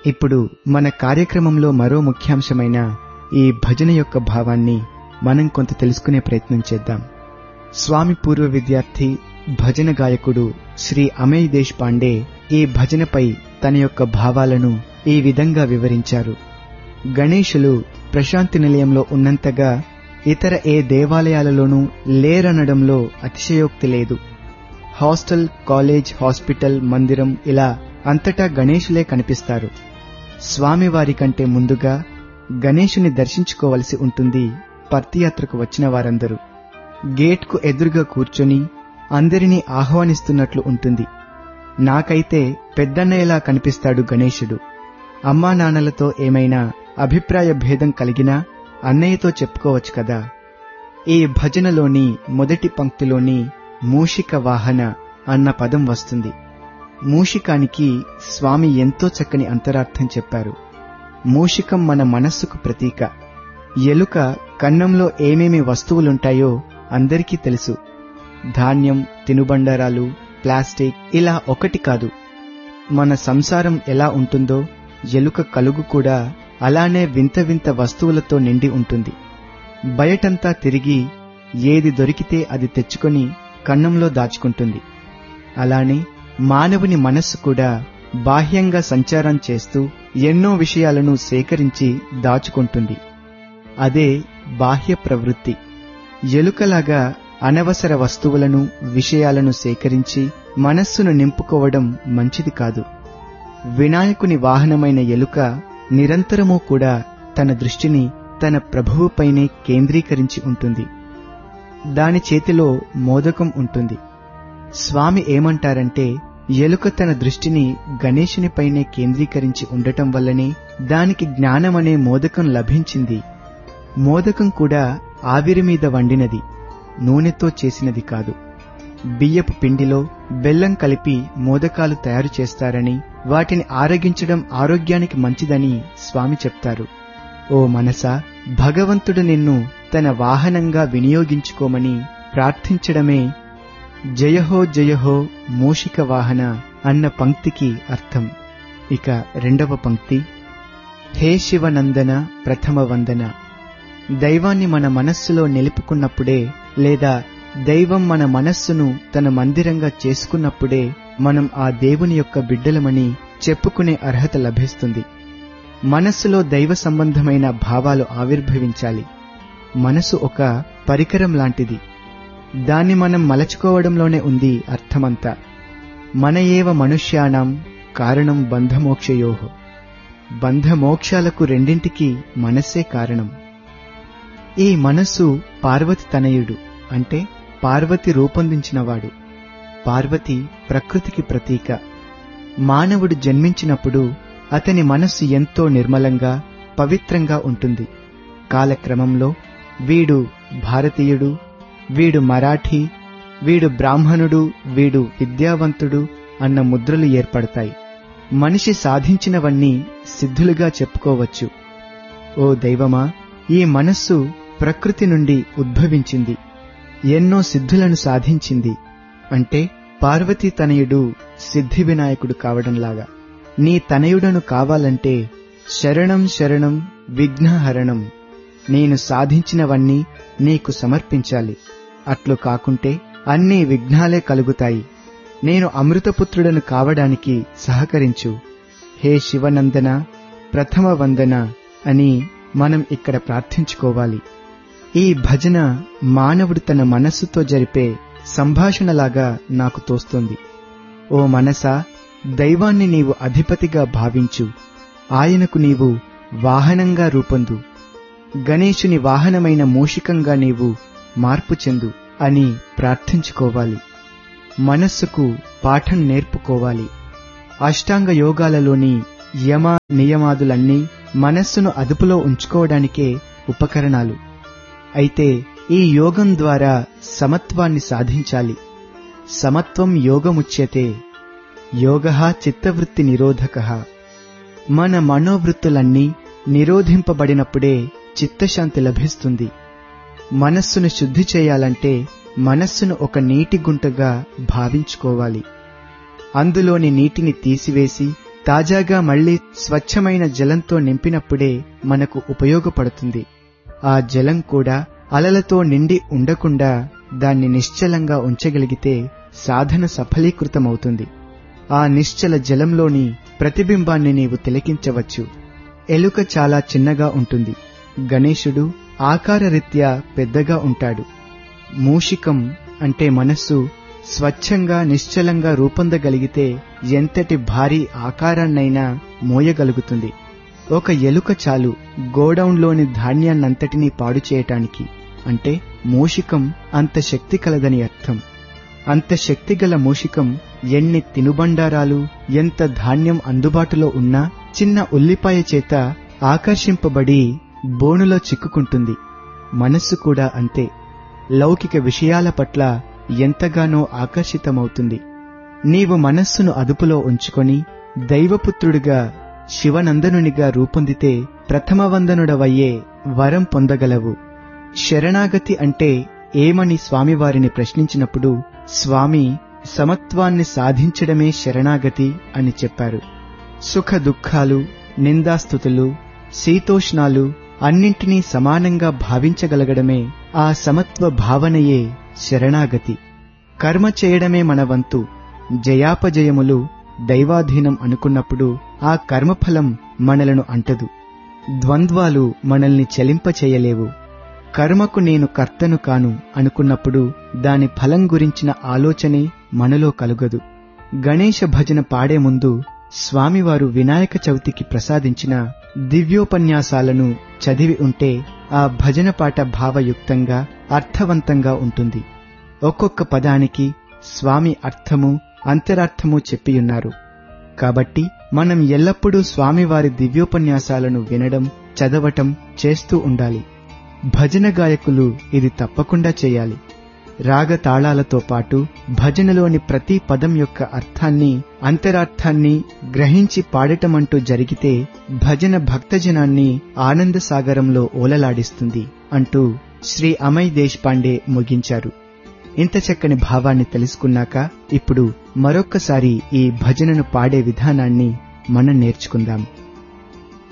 ఇప్పుడు మన కార్యక్రమంలో మరో ముఖ్యాంశమైన ఈ భజన యొక్క భావాన్ని మనం కొంత తెలుసుకునే ప్రయత్నం చేద్దాం స్వామి పూర్వ విద్యార్థి భజన గాయకుడు శ్రీ అమయ్ దేశ్ పాండే ఈ భజనపై తన యొక్క భావాలను ఈ విధంగా వివరించారు గణేశులు ప్రశాంతి నిలయంలో ఉన్నంతగా ఇతర ఏ దేవాలయాలలోనూ లేరనడంలో అతిశయోక్తి లేదు హాస్టల్ కాలేజ్ హాస్పిటల్ మందిరం ఇలా అంతటా గణేశులే కనిపిస్తారు స్వామివారి కంటే ముందుగా గణేశుని దర్శించుకోవలసి ఉంటుంది పర్తియాత్రకు వచ్చిన వారందరూ గేట్కు ఎదురుగా కూర్చొని అందరినీ ఆహ్వానిస్తున్నట్లు ఉంటుంది నాకైతే పెద్దన్నయ్యలా కనిపిస్తాడు గణేశుడు అమ్మా నాన్నలతో ఏమైనా అభిప్రాయ భేదం కలిగినా అన్నయ్యతో చెప్పుకోవచ్చు కదా ఈ భజనలోని మొదటి పంక్తిలోని మూషిక వాహన అన్న పదం వస్తుంది మూషికానికి స్వామి ఎంతో చక్కని అంతరార్థం చెప్పారు మూషికం మన మనస్సుకు ప్రతీక ఎలుక కన్నంలో ఏమేమి వస్తువులుంటాయో అందరికీ తెలుసు ధాన్యం తినుబండారాలు ప్లాస్టిక్ ఇలా ఒకటి కాదు మన సంసారం ఎలా ఉంటుందో ఎలుక కలుగు కూడా అలానే వింత వింత వస్తువులతో నిండి ఉంటుంది బయటంతా తిరిగి ఏది దొరికితే అది తెచ్చుకొని కన్నంలో దాచుకుంటుంది అలానే మానవుని మనస్సు కూడా బాహ్యంగా సంచారం చేస్తూ ఎన్నో విషయాలను సేకరించి దాచుకుంటుంది అదే బాహ్య ప్రవృత్తి ఎలుకలాగా అనవసర వస్తువులను విషయాలను సేకరించి మనస్సును నింపుకోవడం మంచిది కాదు వినాయకుని వాహనమైన ఎలుక నిరంతరము కూడా తన దృష్టిని తన ప్రభువుపైనే కేంద్రీకరించి ఉంటుంది దాని చేతిలో మోదకం ఉంటుంది స్వామి ఏమంటారంటే ఎలుక తన దృష్టిని గణేశునిపైనే కేంద్రీకరించి ఉండటం వల్లనే దానికి జ్ఞానమనే మోదకం లభించింది మోదకం కూడా ఆవిరి మీద వండినది నూనెతో చేసినది కాదు బియ్యపు పిండిలో బెల్లం కలిపి మోదకాలు తయారు చేస్తారని వాటిని ఆరగించడం ఆరోగ్యానికి మంచిదని స్వామి చెప్తారు ఓ మనసా భగవంతుడు నిన్ను తన వాహనంగా వినియోగించుకోమని ప్రార్థించడమే జయహో జయహో మూషిక వాహన అన్న పంక్తికి అర్థం ఇక రెండవ పంక్తి హే శివనందన ప్రథమ వందన దైవాన్ని మన మనస్సులో నిలుపుకున్నప్పుడే లేదా దైవం మన మనస్సును తన మందిరంగా చేసుకున్నప్పుడే మనం ఆ దేవుని యొక్క బిడ్డలమని చెప్పుకునే అర్హత లభిస్తుంది మనస్సులో దైవ సంబంధమైన భావాలు ఆవిర్భవించాలి మనసు ఒక పరికరం లాంటిది దాన్ని మనం మలచుకోవడంలోనే ఉంది అర్థమంతా మన ఏవ మనుష్యాణం కారణం బంధమోక్షయోహో బంధమోక్షాలకు రెండింటికి మనస్సే కారణం ఈ మనస్సు పార్వతి తనయుడు అంటే పార్వతి రూపొందించినవాడు పార్వతి ప్రకృతికి ప్రతీక మానవుడు జన్మించినప్పుడు అతని మనస్సు ఎంతో నిర్మలంగా పవిత్రంగా ఉంటుంది కాలక్రమంలో వీడు భారతీయుడు వీడు మరాఠీ వీడు బ్రాహ్మణుడు వీడు విద్యావంతుడు అన్న ముద్రలు ఏర్పడతాయి మనిషి సాధించినవన్నీ సిద్ధులుగా చెప్పుకోవచ్చు ఓ దైవమా ఈ మనస్సు ప్రకృతి నుండి ఉద్భవించింది ఎన్నో సిద్ధులను సాధించింది అంటే పార్వతీ తనయుడు సిద్ధి వినాయకుడు కావడంలాగా నీ తనయుడను కావాలంటే శరణం శరణం విఘ్నహరణం నేను సాధించినవన్నీ నీకు సమర్పించాలి అట్లు కాకుంటే అన్ని విఘ్నాలే కలుగుతాయి నేను అమృతపుత్రుడను కావడానికి సహకరించు హే శివనందన ప్రథమ వందన అని మనం ఇక్కడ ప్రార్థించుకోవాలి ఈ భజన మానవుడు తన మనస్సుతో జరిపే సంభాషణలాగా నాకు తోస్తుంది ఓ మనసా దైవాన్ని నీవు అధిపతిగా భావించు ఆయనకు నీవు వాహనంగా రూపొందు గణేశుని వాహనమైన మూషికంగా నీవు మార్పు చెందు అని ప్రార్థించుకోవాలి మనస్సుకు పాఠం నేర్పుకోవాలి అష్టాంగ యోగాలలోని యమ నియమాదులన్నీ మనస్సును అదుపులో ఉంచుకోవడానికే ఉపకరణాలు అయితే ఈ యోగం ద్వారా సమత్వాన్ని సాధించాలి సమత్వం యోగముచ్యతే యోగ చిత్తవృత్తి నిరోధక మన మనోవృత్తులన్నీ నిరోధింపబడినప్పుడే చిత్తశాంతి లభిస్తుంది మనస్సును శుద్ధి చేయాలంటే మనస్సును ఒక నీటి గుంటగా భావించుకోవాలి అందులోని నీటిని తీసివేసి తాజాగా మళ్ళీ స్వచ్ఛమైన జలంతో నింపినప్పుడే మనకు ఉపయోగపడుతుంది ఆ జలం కూడా అలలతో నిండి ఉండకుండా దాన్ని నిశ్చలంగా ఉంచగలిగితే సాధన సఫలీకృతమవుతుంది ఆ నిశ్చల జలంలోని ప్రతిబింబాన్ని నీవు తిలకించవచ్చు ఎలుక చాలా చిన్నగా ఉంటుంది గణేశుడు ఆకారరీత్యా పెద్దగా ఉంటాడు మూషికం అంటే మనస్సు స్వచ్ఛంగా నిశ్చలంగా రూపొందగలిగితే ఎంతటి భారీ ఆకారాన్నైనా మోయగలుగుతుంది ఒక ఎలుక చాలు గోడౌన్లోని ధాన్యాన్నంతటినీ పాడు చేయటానికి అంటే మూషికం అంత శక్తి కలదని అర్థం అంత శక్తిగల మూషికం ఎన్ని తినుబండారాలు ఎంత ధాన్యం అందుబాటులో ఉన్నా చిన్న ఉల్లిపాయ చేత ఆకర్షింపబడి బోనులో చిక్కుకుంటుంది మనస్సు కూడా అంతే లౌకిక విషయాల పట్ల ఎంతగానో ఆకర్షితమవుతుంది నీవు మనస్సును అదుపులో ఉంచుకొని దైవపుత్రుడిగా శివనందనునిగా రూపొందితే ప్రథమ వందనుడవయ్యే వరం పొందగలవు శరణాగతి అంటే ఏమని స్వామివారిని ప్రశ్నించినప్పుడు స్వామి సమత్వాన్ని సాధించడమే శరణాగతి అని చెప్పారు సుఖ దుఃఖాలు నిందాస్థుతులు శీతోష్ణాలు అన్నింటినీ సమానంగా భావించగలగడమే ఆ సమత్వ భావనయే శరణాగతి కర్మ చేయడమే మన వంతు జయాపజయములు దైవాధీనం అనుకున్నప్పుడు ఆ కర్మఫలం మనలను అంటదు ద్వంద్వాలు మనల్ని చలింపచేయలేవు కర్మకు నేను కర్తను కాను అనుకున్నప్పుడు దాని ఫలం గురించిన ఆలోచనే మనలో కలుగదు గణేశ భజన పాడే ముందు స్వామివారు వినాయక చవితికి ప్రసాదించిన దివ్యోపన్యాసాలను చదివి ఉంటే ఆ భజన పాట భావయుక్తంగా అర్థవంతంగా ఉంటుంది ఒక్కొక్క పదానికి స్వామి అర్థము అంతరార్థము చెప్పియున్నారు కాబట్టి మనం ఎల్లప్పుడూ స్వామివారి దివ్యోపన్యాసాలను వినడం చదవటం చేస్తూ ఉండాలి భజన గాయకులు ఇది తప్పకుండా చేయాలి రాగ తాళాలతో పాటు భజనలోని ప్రతి పదం యొక్క అర్థాన్ని అంతరార్థాన్ని గ్రహించి పాడటమంటూ జరిగితే భజన భక్తజనాన్ని ఆనంద సాగరంలో ఓలలాడిస్తుంది అంటూ శ్రీ అమయ్ దేశ్పాండే ముగించారు ఇంత చక్కని భావాన్ని తెలుసుకున్నాక ఇప్పుడు మరొక్కసారి ఈ భజనను పాడే విధానాన్ని మనం నేర్చుకుందాం